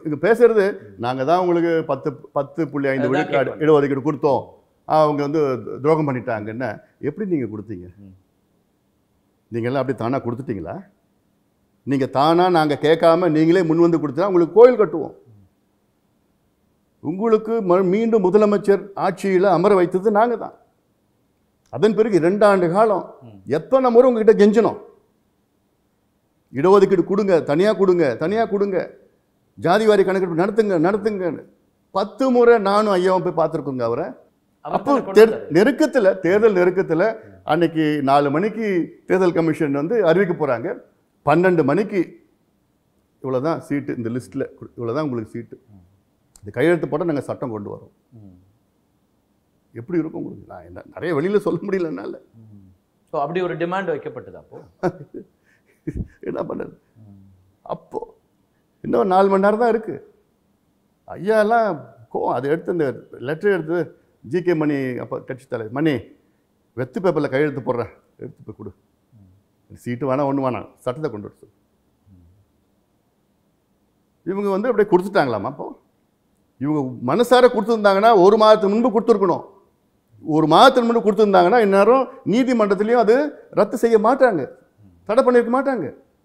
இங்கே பேசுறது நாங்கள் தான் உங்களுக்கு பத்து பத்து புள்ளி ஐந்து அதுதான் விழுக்காடு கேட்கணும். இடஒதுக்கீடு கொடுத்தோம் அவங்க வந்து துரோகம் பண்ணிட்டாங்கன்னா எப்படி நீங்கள் கொடுத்தீங்க ம். நீங்கள்லாம் அப்படி தானாக கொடுத்துட்டீங்களா நீங்கள் தானாக நாங்கள் கேட்காம நீங்களே முன் வந்து கொடுத்தா உங்களுக்கு கோயில் கட்டுவோம் உங்களுக்கு மறு- மீண்டும் முதலமைச்சர் ஆட்சியில் அமர வைத்தது நாங்கள் தான் அதன் பிறகு இரண்டு ஆண்டு காலம் ம். எத்தனை முறை உங்ககிட்ட கெஞ்சணும் இடஒதுக்கீடு கொடுங்க தனியாக கொடுங்க தனியாக கொடுங்க ஜாதிவாரி கணக்கெடுப்பு நடத்துங்க நடத்துங்கன்னு பத்து முறை நானும் ஐயாவும் போய் பார்த்துருக்கோங்க அவரை அவர் அப்போ தானே கொண்டு தெர் வந்தாரு. நெருக்கத்தில் தேர்தல் நெருக்கத்தில் அன்னைக்கு நாலு மணிக்கு தேர்தல் கமிஷன் வந்து அறிவிக்க போகிறாங்க பன்னெண்டு மணிக்கு இவ்வளோ தான் சீட்டு இந்த லிஸ்ட்டில் இவ்வளோ தான் உங்களுக்கு சீட்டு இந்த கையெழுத்து போட்டால் நாங்கள் சட்டம் கொண்டு வரோம் ம். எப்படி இருக்கும் உங்களுக்கு நான் என்ன நிறைய வெளியில் சொல்ல முடியல என்னால ம். ஸோ அப்படி ஒரு டிமாண்ட் வைக்கப்பட்டது அப்போ என்ன பண்ணுறது அப்போ இன்னும் நாலு மணி நேரம் தான் இருக்குது ஐயாலாம் கோவம் அதை எடுத்து இந்த லெட்டர் எடுத்து ஜிகே மணி அப்போ கட்சி தலைவர் மணி வெத்து பேப்பரில் கையெழுத்து போடுறேன் எடுத்து போய் கொடு சீட்டு வேணாம் ஒன்று வேணாம் சட்டத்தை கொண்டு வர சொல்லு இவங்க வந்து அப்படியே கொடுத்துட்டாங்களாமா அப்போ இவங்க மனசார கொடுத்துருந்தாங்கன்னா ஒரு மாதத்துக்கு முன்பு கொடுத்துருக்கணும் ஒரு மாதத்துக்கு முன்பு கொடுத்துருந்தாங்கன்னா இந்நேரம் நீதிமன்றத்துலேயும் அது ரத்து செய்ய மாட்டாங்க தடை பண்ணியிருக்க மாட்டாங்க